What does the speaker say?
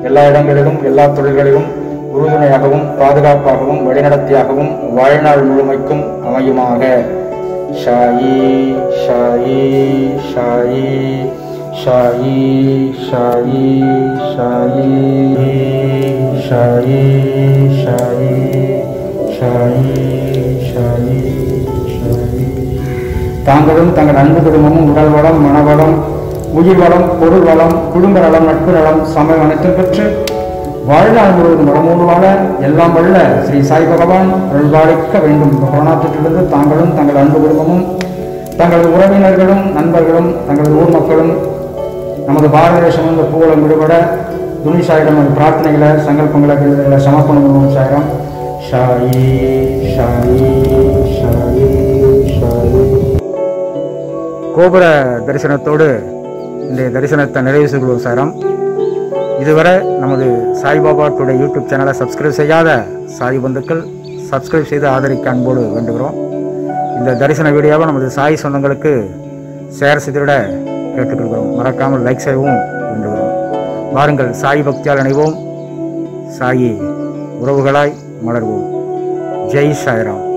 எல்லா இடங்களிலும் எல்லா தொழில்களிலும் உறுதுணையாகவும் பாதுகாப்பாகவும் வழிநடத்தியாகவும் வாழ்நாள் முழுமைக்கும் அமையுமாக ஷாயி ஷாயி ஷாயி ஷாயி ஷாயி ஷாயி ஷாயி ஷாயி ஷாயி ஷாயி ஷாயி தாங்களும் தங்கள் அன்பு குடும்பமும் உடல் வளம் மனவளம் உயிர் வளம் பொருள் வளம் குடும்ப நலம் நட்பு நலம் சமயம் அனைத்தும் பெற்று வாழ்நாள் முழுவதும் வளமோடு வாழ எல்லாம் வல்ல ஸ்ரீ சாய் பகவான் அருள்பாலிக்க வேண்டும் இந்த கொரோனா தொற்றிலிருந்து தாங்களும் தங்கள் அன்பு குடும்பமும் தங்களது உறவினர்களும் நண்பர்களும் தங்களது ஊர் மக்களும் நமது பாரத தேசம் இந்த பூவலம் விடுபட துணிசாயிடம் அந்த பிரார்த்தனைகளை சங்கல்பங்களை எழுதுகளை சமர்ப்பணம் பண்ணுவோம் சாயிரம் ஷாயி ஷாயி ஷாயி ஷாயி கோபுர தரிசனத்தோடு இந்த தரிசனத்தை நிறைவு செய்கிறோம் சாரம் இதுவரை நமது சாய்பாபா டுடே யூடியூப் சேனலை சப்ஸ்கிரைப் செய்யாத சாய் பந்துக்கள் சப்ஸ்கிரைப் செய்து ஆதரிக்க அன்போடு வேண்டுகிறோம் இந்த தரிசன வீடியோவை நமது சாய் சொந்தங்களுக்கு ஷேர் செய்திட கேட்டுக்கொள்கிறோம் மறக்காமல் லைக் செய்யவும் வேண்டுகிறோம் வாருங்கள் சாய் பக்தியால் இணைவோம் சாயி உறவுகளாய் மலர்வோம் ஜெய் சாய்ராம்